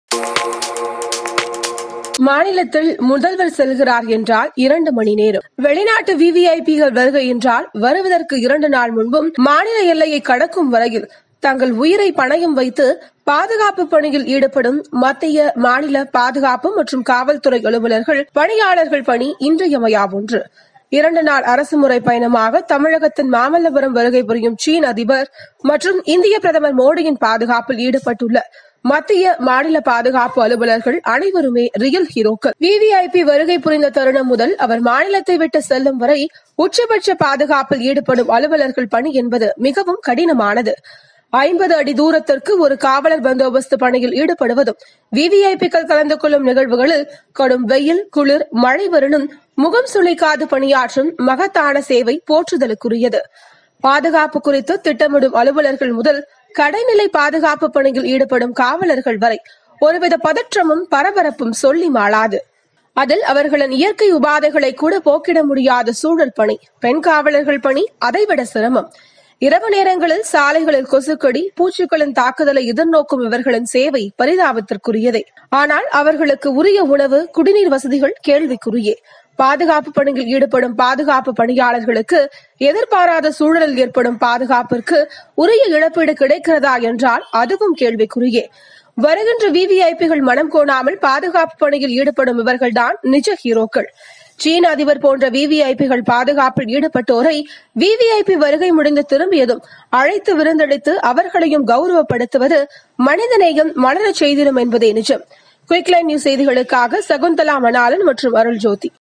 மாநிலத்தில் முதல்வர் செல்கிறார் என்றால் இரண்டு மணி நேரம் வெளிநாட்டு விவிஐபிகள் வருகை என்றால் வருவதற்கு இரண்டு நாள் முன்பும் மாநில எல்லையை கடக்கும் வரையில் தங்கள் உயிரை பணயம் வைத்து பாதுகாப்பு பணியில் ஈடுபடும் மத்திய மாநில பாதுகாப்பு மற்றும் காவல்துறை அலுவலர்கள் பணியாளர்கள் பணி இன்றியமையா ஒன்று இரண்டு நாள் அரசுமுறை பயணமாக தமிழகத்தின் மாமல்லபுரம் வருகை புரியும் சீன அதிபர் மற்றும் இந்திய பிரதமர் மோடியின் பாதுகாப்பில் ஈடுபட்டுள்ள மத்திய மாநில பாதுகாப்பு அலுவலர்கள் அனைவருமே ரியல் ஹீரோக்கள் விவிஐபி வருகை புரிந்த தருணம் முதல் அவர் மாநிலத்தை விட்டு செல்லும் வரை உச்சபட்ச பாதுகாப்பில் ஈடுபடும் அலுவலர்கள் பணி என்பது மிகவும் கடினமானது ஐம்பது அடி தூரத்திற்கு ஒரு காவலர் பந்தோபஸ்து பணியில் ஈடுபடுவதும் விவிஐபிக்கள் கலந்து கொள்ளும் நிகழ்வுகளில் கடும் வெயில் குளிர் மழை வரணும் முகம் சுளிக்காது பணியாற்றும் மகத்தான சேவை போற்றுதலுக்குரியது பாதுகாப்பு குறித்து திட்டமிடும் அலுவலர்கள் முதல் கடைநிலை பாதுகாப்பு பணியில் ஈடுபடும் காவலர்கள் வரை ஒருவித பதற்றமும் பரபரப்பும் சொல்லி மாளாது அதில் அவர்களின் இயற்கை உபாதைகளை கூட போக்கிட முடியாத சூழல் பணி பெண் காவலர்கள் பணி அதைவிட சிரமம் இரவு நேரங்களில் சாலைகளில் கொசுக்கடி பூச்சிகளின் தாக்குதலை எதிர்நோக்கும் இவர்களின் சேவை பரிதாபத்திற்குரியதே ஆனால் அவர்களுக்கு உரிய உணவு குடிநீர் வசதிகள் கேள்விக்குரியே பாதுகாப்பு பணியில் ஈடுபடும் பாதுகாப்பு பணியாளர்களுக்கு எதிர்பாராத சூழலில் ஏற்படும் பாதுகாப்பிற்கு உரிய இழப்பீடு கிடைக்கிறதா என்றால் அதுவும் கேள்விக்குரியே வருகின்ற விவிஐபிகள் மனம் கோணாமல் பாதுகாப்பு பணியில் ஈடுபடும் இவர்கள்தான் நிஜ ஹீரோக்கள் சீன அதிபர் போன்ற விவிஐபிகள் பாதுகாப்பில் ஈடுபட்டோரை விவிஐபி வருகை முடிந்து திரும்பியதும் அழைத்து விருந்தளித்து அவர்களையும் கௌரவப்படுத்துவது மனிதநேயம் மலரச் செய்திடும் என்பதே நிஜம் குயிக்லைன் நியூஸ் செய்திகளுக்காக சகுந்தலா மணாலன் மற்றும் அருள் ஜோதி